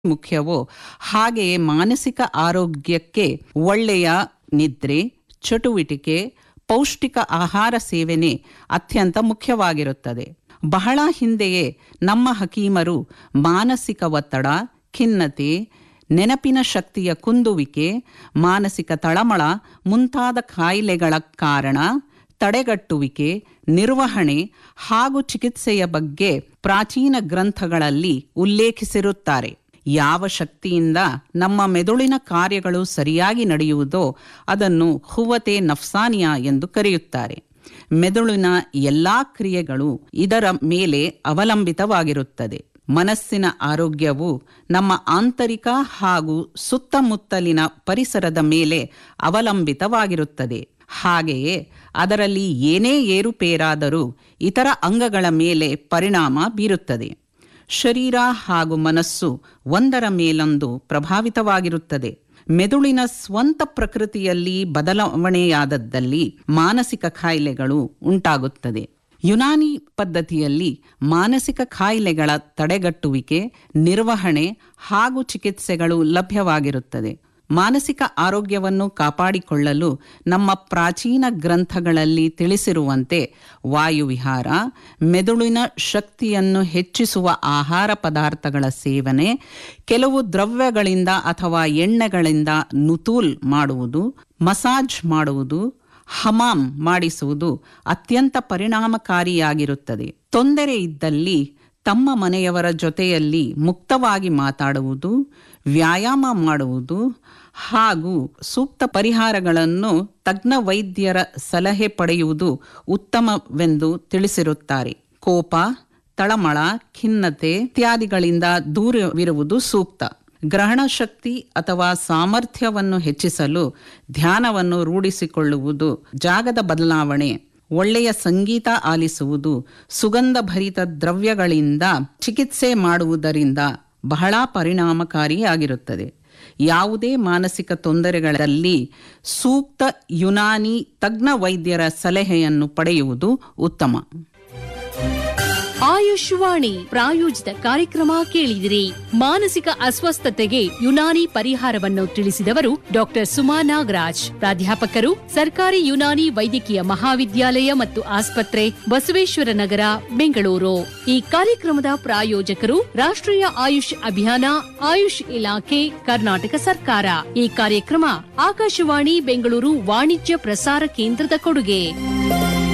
ಮುಖ್ಯವೋ ಹಾಗೆಯೇ ಮಾನಸಿಕ ಆರೋಗ್ಯಕ್ಕೆ ಒಳ್ಳೆಯ ನಿದ್ರೆ ಚಟುವಟಿಕೆ ಪೌಷ್ಟಿಕ ಆಹಾರ ಸೇವನೆ ಅತ್ಯಂತ ಮುಖ್ಯವಾಗಿರುತ್ತದೆ ಬಹಳ ಹಿಂದೆಯೇ ನಮ್ಮ ಹಕೀಮರು ಮಾನಸಿಕ ಒತ್ತಡ ಖಿನ್ನತೆ ನೆನಪಿನ ಶಕ್ತಿಯ ಕುಂದುವಿಕೆ ಮಾನಸಿಕ ತಳಮಳ ಮುಂತಾದ ಕಾಯಿಲೆಗಳ ಕಾರಣ ತಡೆಗಟ್ಟುವಿಕೆ ನಿರ್ವಹಣೆ ಹಾಗೂ ಚಿಕಿತ್ಸೆಯ ಬಗ್ಗೆ ಪ್ರಾಚೀನ ಗ್ರಂಥಗಳಲ್ಲಿ ಉಲ್ಲೇಖಿಸಿರುತ್ತಾರೆ ಯಾವ ಶಕ್ತಿಯಿಂದ ನಮ್ಮ ಮೆದುಳಿನ ಕಾರ್ಯಗಳು ಸರಿಯಾಗಿ ನಡೆಯುವುದೋ ಅದನ್ನು ಹುವತೆ ನಫ್ಸಾನಿಯಾ ಎಂದು ಕರೆಯುತ್ತಾರೆ ಮೆದುಳಿನ ಎಲ್ಲಾ ಕ್ರಿಯೆಗಳು ಇದರ ಮೇಲೆ ಅವಲಂಬಿತವಾಗಿರುತ್ತದೆ ಮನಸ್ಸಿನ ಆರೋಗ್ಯವು ನಮ್ಮ ಆಂತರಿಕ ಹಾಗೂ ಸುತ್ತಮುತ್ತಲಿನ ಪರಿಸರದ ಮೇಲೆ ಅವಲಂಬಿತವಾಗಿರುತ್ತದೆ ಹಾಗೆಯೇ ಅದರಲ್ಲಿ ಏನೇ ಏರುಪೇರಾದರೂ ಇತರ ಅಂಗಗಳ ಮೇಲೆ ಪರಿಣಾಮ ಬೀರುತ್ತದೆ ಶರೀರ ಹಾಗೂ ಮನಸ್ಸು ಒಂದರ ಮೇಲೊಂದು ಪ್ರಭಾವಿತವಾಗಿರುತ್ತದೆ ಮೆದುಳಿನ ಸ್ವಂತ ಪ್ರಕೃತಿಯಲ್ಲಿ ಬದಲಾವಣೆಯಾದದ್ದಲ್ಲಿ ಮಾನಸಿಕ ಕಾಯಿಲೆಗಳು ಉಂಟಾಗುತ್ತದೆ ಯುನಾನಿ ಪದ್ಧತಿಯಲ್ಲಿ ಮಾನಸಿಕ ಕಾಯಿಲೆಗಳ ತಡೆಗಟ್ಟುವಿಕೆ ನಿರ್ವಹಣೆ ಹಾಗೂ ಚಿಕಿತ್ಸೆಗಳು ಲಭ್ಯವಾಗಿರುತ್ತದೆ ಮಾನಸಿಕ ಆರೋಗ್ಯವನ್ನು ಕಾಪಾಡಿಕೊಳ್ಳಲು ನಮ್ಮ ಪ್ರಾಚೀನ ಗ್ರಂಥಗಳಲ್ಲಿ ತಿಳಿಸಿರುವಂತೆ ವಾಯುವಿಹಾರ ಮೆದುಳಿನ ಶಕ್ತಿಯನ್ನು ಹೆಚ್ಚಿಸುವ ಆಹಾರ ಪದಾರ್ಥಗಳ ಸೇವನೆ ಕೆಲವು ದ್ರವ್ಯಗಳಿಂದ ಅಥವಾ ಎಣ್ಣೆಗಳಿಂದ ನುತೂಲ್ ಮಾಡುವುದು ಮಸಾಜ್ ಮಾಡುವುದು ಹಮಾಮ್ ಮಾಡಿಸುವುದು ಅತ್ಯಂತ ಪರಿಣಾಮಕಾರಿಯಾಗಿರುತ್ತದೆ ತೊಂದರೆ ಇದ್ದಲ್ಲಿ ತಮ್ಮ ಮನೆಯವರ ಜೊತೆಯಲ್ಲಿ ಮುಕ್ತವಾಗಿ ಮಾತಾಡುವುದು ವ್ಯಾಯಾಮ ಮಾಡುವುದು ಹಾಗೂ ಸೂಕ್ತ ಪರಿಹಾರಗಳನ್ನು ತಜ್ಞ ವೈದ್ಯರ ಸಲಹೆ ಪಡೆಯುವುದು ಉತ್ತಮವೆಂದು ತಿಳಿಸಿರುತ್ತಾರೆ ಕೋಪ ತಳಮಳ ಖಿನ್ನತೆ ಇತ್ಯಾದಿಗಳಿಂದ ದೂರವಿರುವುದು ಸೂಕ್ತ ಗ್ರಹಣ ಶಕ್ತಿ ಅಥವಾ ಸಾಮರ್ಥ್ಯವನ್ನು ಹೆಚ್ಚಿಸಲು ಧ್ಯಾನವನ್ನು ರೂಢಿಸಿಕೊಳ್ಳುವುದು ಜಾಗದ ಬದಲಾವಣೆ ಒಳ್ಳೆಯ ಸಂಗೀತ ಆಲಿಸುವುದು ಸುಗಂಧ ಭರಿತ ದ್ರವ್ಯಗಳಿಂದ ಚಿಕಿತ್ಸೆ ಮಾಡುವುದರಿಂದ ಬಹಳ ಪರಿಣಾಮಕಾರಿಯಾಗಿರುತ್ತದೆ ಯಾವುದೇ ಮಾನಸಿಕ ತೊಂದರೆಗಳಲ್ಲಿ ಸೂಕ್ತ ಯುನಾನಿ ತಜ್ಞ ವೈದ್ಯರ ಸಲಹೆಯನ್ನು ಪಡೆಯುವುದು ಉತ್ತಮ ಆಯುಷ್ವಾಣಿ ಪ್ರಾಯೋಜಿತ ಕಾರ್ಯಕ್ರಮ ಕೇಳಿದಿರಿ ಮಾನಸಿಕ ಅಸ್ವಸ್ಥತೆಗೆ ಯುನಾನಿ ಪರಿಹಾರವನ್ನು ತಿಳಿಸಿದವರು ಡಾಕ್ಟರ್ ಸುಮಾ ನಾಗರಾಜ್ ಪ್ರಾಧ್ಯಾಪಕರು ಸರ್ಕಾರಿ ಯುನಾನಿ ವೈದ್ಯಕೀಯ ಮಹಾವಿದ್ಯಾಲಯ ಮತ್ತು ಆಸ್ಪತ್ರೆ ಬಸವೇಶ್ವರ ನಗರ ಬೆಂಗಳೂರು ಈ ಕಾರ್ಯಕ್ರಮದ ಪ್ರಾಯೋಜಕರು ರಾಷ್ಟ್ರೀಯ ಆಯುಷ್ ಅಭಿಯಾನ ಆಯುಷ್ ಇಲಾಖೆ ಕರ್ನಾಟಕ ಸರ್ಕಾರ ಈ ಕಾರ್ಯಕ್ರಮ ಆಕಾಶವಾಣಿ ಬೆಂಗಳೂರು ವಾಣಿಜ್ಯ ಪ್ರಸಾರ ಕೇಂದ್ರದ ಕೊಡುಗೆ